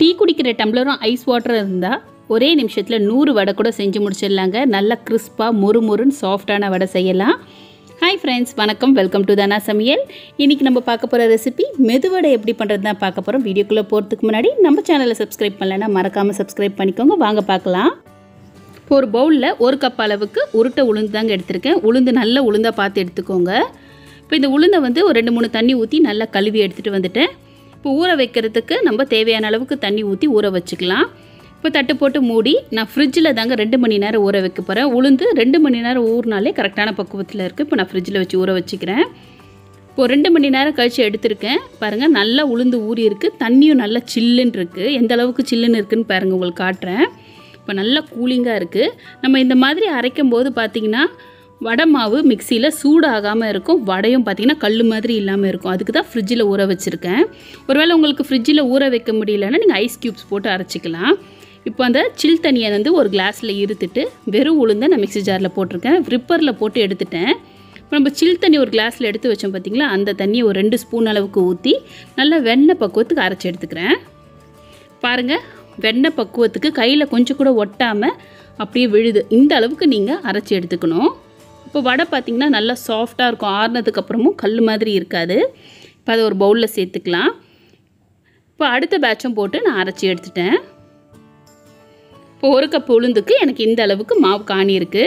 tea குடிக்கிற டம்ளரும் ice water இருந்தால் ஒரே நிமிஷத்தில் நூறு வடை கூட செஞ்சு முடிச்சிடலாங்க நல்லா கிறிஸ்பாக முறுமுறுன்னு சாஃப்டான வடை செய்யலாம் ஹாய் ஃப்ரெண்ட்ஸ் வணக்கம் வெல்கம் டு தனா சமையல் இன்றைக்கி நம்ம பார்க்க போகிற ரெசிபி மெதுவடை எப்படி பண்ணுறது தான் பார்க்க போகிறோம் வீடியோக்குள்ளே போகிறதுக்கு முன்னாடி நம்ம சேனலை சப்ஸ்கிரைப் பண்ணலைன்னா மறக்காமல் சப்ஸ்கிரைப் பண்ணிக்கோங்க வாங்க பார்க்கலாம் இப்போ ஒரு பவுலில் ஒரு கப் அளவுக்கு உருட்டை உளுந்து தாங்க எடுத்திருக்கேன் உளுந்து நல்ல உளுந்தாக பார்த்து எடுத்துக்கோங்க இப்போ இந்த உளுந்தை வந்து ஒரு ரெண்டு மூணு தண்ணி ஊற்றி நல்லா கழுவி எடுத்துகிட்டு வந்துட்டேன் இப்போ ஊற வைக்கிறதுக்கு நம்ம தேவையான அளவுக்கு தண்ணி ஊற்றி ஊற வச்சுக்கலாம் இப்போ தட்டு போட்டு மூடி நான் ஃப்ரிட்ஜில் தாங்க ரெண்டு மணி நேரம் ஊற வைக்க போகிறேன் உளுந்து ரெண்டு மணி நேரம் ஊறினாலே கரெக்டான பக்குவத்தில் இருக்குது இப்போ நான் ஃப்ரிட்ஜில் வச்சு ஊற வச்சுக்கிறேன் இப்போ ரெண்டு மணி நேரம் கழித்து எடுத்திருக்கேன் பாருங்கள் நல்லா உளுந்து ஊறி இருக்குது தண்ணியும் நல்லா சில்லுன்னு இருக்குது எந்த அளவுக்கு சில்லுன்னு இருக்குன்னு பாருங்கள் உங்களுக்கு காட்டுறேன் இப்போ நல்லா கூலிங்காக இருக்குது நம்ம இந்த மாதிரி அரைக்கும் போது பார்த்திங்கன்னா வடை மாவு மிக்சியில் சூடாகாமல் இருக்கும் வடையும் பார்த்திங்கன்னா கல் மாதிரி இல்லாமல் இருக்கும் அதுக்கு தான் ஃப்ரிட்ஜில் ஊற வச்சுருக்கேன் ஒருவேளை உங்களுக்கு ஃப்ரிட்ஜில் ஊற வைக்க முடியலன்னா நீங்கள் ஐஸ் க்யூப்ஸ் போட்டு அரைச்சிக்கலாம் இப்போ அந்த சில் தண்ணியை வந்து ஒரு கிளாஸில் இருத்துட்டு வெறும் உளுந்தை நான் மிக்ஸி ஜாரில் போட்டிருக்கேன் ரிப்பரில் போட்டு எடுத்துட்டேன் இப்போ நம்ம சில் தண்ணி ஒரு கிளாஸில் எடுத்து வச்சோம் பார்த்திங்களா அந்த தண்ணியை ஒரு ரெண்டு ஸ்பூன் அளவுக்கு ஊற்றி நல்லா வெண்ணெய் பக்குவத்துக்கு அரைச்சி எடுத்துக்கிறேன் பாருங்கள் வெண்ணெய் பக்குவத்துக்கு கையில் கொஞ்சம் கூட ஒட்டாமல் அப்படியே விழுது இந்த அளவுக்கு நீங்கள் அரைச்சி எடுத்துக்கணும் இப்போ வடை பார்த்திங்கன்னா நல்லா சாஃப்டாக இருக்கும் ஆறுனதுக்கு அப்புறமும் கல் மாதிரி இருக்காது இப்போ அதை ஒரு பவுலில் சேர்த்துக்கலாம் இப்போ அடுத்த பேட்சும் போட்டு நான் அரைச்சி எடுத்துட்டேன் இப்போ ஒரு கப் உளுந்துக்கு எனக்கு இந்த அளவுக்கு மாவு காணி இருக்குது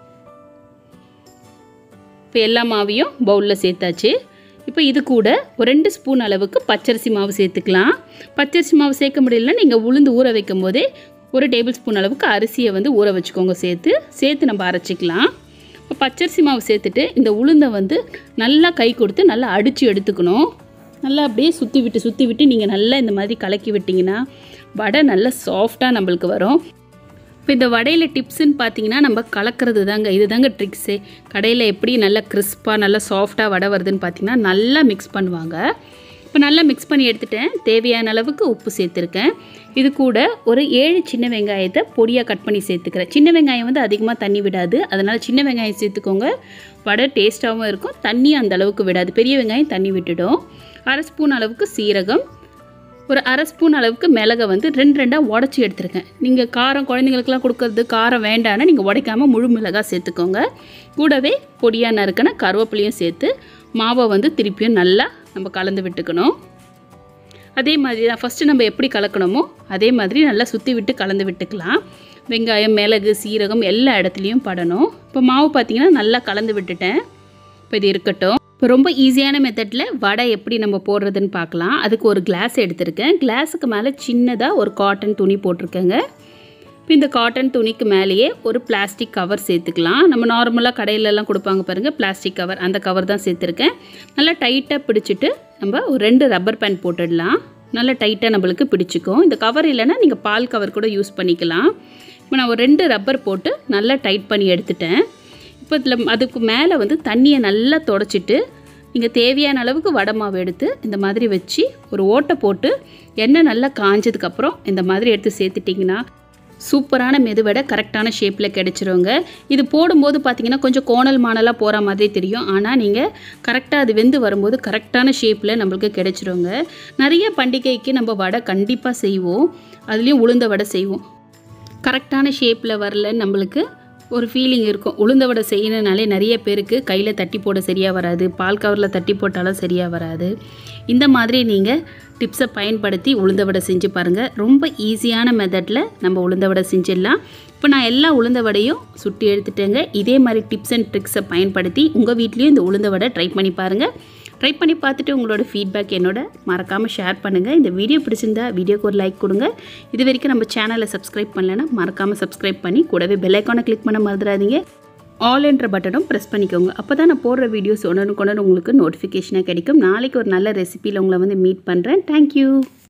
இப்போ எல்லா மாவையும் பவுலில் சேர்த்தாச்சு இப்போ இது கூட ஒரு ரெண்டு ஸ்பூன் அளவுக்கு பச்சரிசி மாவு சேர்த்துக்கலாம் பச்சரிசி மாவு சேர்க்க முடியலன்னா நீங்கள் உளுந்து ஊற வைக்கும் போதே ஒரு டேபிள் ஸ்பூன் அளவுக்கு அரிசியை வந்து ஊற வச்சுக்கோங்க சேர்த்து சேர்த்து நம்ம அரைச்சிக்கலாம் இப்போ பச்சரிசி மாவு சேர்த்துட்டு இந்த உளுந்தை வந்து நல்லா கை கொடுத்து நல்லா அடித்து எடுத்துக்கணும் நல்லா அப்படியே சுற்றி விட்டு சுற்றி விட்டு நீங்கள் நல்லா இந்த மாதிரி கலக்கி விட்டிங்கன்னா வடை நல்லா சாஃப்டாக நம்மளுக்கு வரும் இப்போ இந்த வடையில் டிப்ஸுன்னு பார்த்தீங்கன்னா நம்ம கலக்கிறது தாங்க இது தாங்க ட்ரிக்ஸு கடையில் எப்படி நல்லா கிறிஸ்பாக நல்லா சாஃப்டாக வடை வருதுன்னு பார்த்தீங்கன்னா நல்லா மிக்ஸ் பண்ணுவாங்க இப்போ நல்லா மிக்ஸ் பண்ணி எடுத்துட்டேன் தேவையான அளவுக்கு உப்பு சேர்த்துருக்கேன் இது கூட ஒரு ஏழு சின்ன வெங்காயத்தை பொடியாக கட் பண்ணி சேர்த்துக்கிறேன் சின்ன வெங்காயம் வந்து அதிகமாக தண்ணி விடாது அதனால் சின்ன வெங்காயம் சேர்த்துக்கோங்க வடை டேஸ்ட்டாகவும் இருக்கும் தண்ணி அந்த அளவுக்கு விடாது பெரிய வெங்காயம் தண்ணி விட்டுடும் அரை ஸ்பூன் அளவுக்கு சீரகம் ஒரு அரை ஸ்பூன் அளவுக்கு மிளகை வந்து ரெண்டு ரெண்டாக உடச்சி எடுத்துருக்கேன் நீங்கள் காரம் குழந்தைங்களுக்குலாம் கொடுக்கறது காரம் வேண்டான்னா நீங்கள் உடைக்காமல் முழு மிளகாய் சேர்த்துக்கோங்க கூடவே பொடியாக நறுக்கின கருவேப்பிலையும் சேர்த்து மாவை வந்து திருப்பியும் நல்லா நம்ம கலந்து விட்டுக்கணும் அதே மாதிரி தான் ஃபஸ்ட்டு நம்ம எப்படி கலக்கணுமோ அதே மாதிரி நல்லா சுற்றி விட்டு கலந்து விட்டுக்கலாம் வெங்காயம் மிளகு சீரகம் எல்லா இடத்துலையும் படணும் இப்போ மாவு பார்த்திங்கன்னா நல்லா கலந்து விட்டுட்டேன் இப்போ இது இருக்கட்டும் இப்போ ரொம்ப ஈஸியான மெத்தடில் வடை எப்படி நம்ம போடுறதுன்னு பார்க்கலாம் அதுக்கு ஒரு கிளாஸ் எடுத்திருக்கேன் கிளாஸுக்கு மேலே சின்னதாக ஒரு காட்டன் துணி போட்டிருக்கேங்க இப்போ இந்த காட்டன் துணிக்கு மேலேயே ஒரு பிளாஸ்டிக் கவர் சேர்த்துக்கலாம் நம்ம நார்மலாக கடையிலலாம் கொடுப்பாங்க பாருங்கள் பிளாஸ்டிக் கவர் அந்த கவர் தான் சேர்த்துருக்கேன் நல்லா டைட்டாக பிடிச்சிட்டு நம்ம ஒரு ரெண்டு ரப்பர் பேண்ட் போட்டுடலாம் நல்லா டைட்டாக நம்மளுக்கு பிடிச்சிக்கும் இந்த கவர் இல்லைன்னா நீங்கள் பால் கவர் கூட யூஸ் பண்ணிக்கலாம் இப்போ நான் ஒரு ரெண்டு ரப்பர் போட்டு நல்லா டைட் பண்ணி எடுத்துட்டேன் இப்போ இதில் அதுக்கு மேலே வந்து தண்ணியை நல்லா தொடச்சிட்டு நீங்கள் தேவையான அளவுக்கு வடை மாவு எடுத்து இந்த மாதிரி வச்சு ஒரு ஓட்டை போட்டு எண்ணெய் நல்லா காஞ்சதுக்கப்புறம் இந்த மாதிரி எடுத்து சேர்த்துட்டிங்கன்னா சூப்பரான மெதுவடை கரெக்டான ஷேப்பில் கிடச்சிருங்க இது போடும்போது பார்த்தீங்கன்னா கொஞ்சம் கோணல் மானலாக போகிற மாதிரி தெரியும் ஆனால் நீங்கள் கரெக்டாக அது வெந்து வரும்போது கரெக்டான ஷேப்பில் நம்மளுக்கு கிடச்சிருங்க நிறைய பண்டிகைக்கு நம்ம வடை கண்டிப்பாக செய்வோம் அதுலேயும் உளுந்த வடை செய்வோம் கரெக்டான ஷேப்பில் வரல நம்மளுக்கு ஒரு ஃபீலிங் இருக்கும் உளுந்த வடை செய்யணுனாலே நிறைய பேருக்கு கையில் தட்டி போட சரியாக வராது பால் கவரில் தட்டி போட்டாலும் சரியாக வராது இந்த மாதிரி நீங்கள் டிப்ஸை பயன்படுத்தி உளுந்த வடை செஞ்சு பாருங்கள் ரொம்ப ஈஸியான மெத்தடில் நம்ம உளுந்த வடை செஞ்சிடலாம் இப்போ நான் எல்லா உளுந்த வடையும் சுட்டி எடுத்துட்டேங்க இதே மாதிரி டிப்ஸ் அண்ட் ட்ரிக்ஸை பயன்படுத்தி உங்கள் வீட்லேயும் இந்த உளுந்த வடை ட்ரை பண்ணி பாருங்கள் ட்ரை பண்ணி பார்த்துட்டு உங்களோட ஃபீட்பேக் என்னோட மறக்காமல் ஷேர் பண்ணுங்கள் இந்த வீடியோ பிடிச்சிருந்தா வீடியோக்கு ஒரு லைக் கொடுங்க இது வரைக்கும் நம்ம சேனலை சப்ஸ்கிரைப் பண்ணலைன்னா மறக்காமல் சப்ஸ்கிரைப் பண்ணி கூடவே பெல் ஐக்கானை கிளிக் பண்ண மறந்துடாதீங்க ஆல் என்ற பட்டனும் ப்ரெஸ் பண்ணிக்கோங்க அப்போ தான் நான் போடுற வீடியோஸ் உடனுக்குடன் உங்களுக்கு நோட்டிஃபிகேஷனாக கிடைக்கும் நாளைக்கு ஒரு நல்ல ரெசிபியில் உங்களை வந்து மீட் பண்ணுறேன் தேங்க்யூ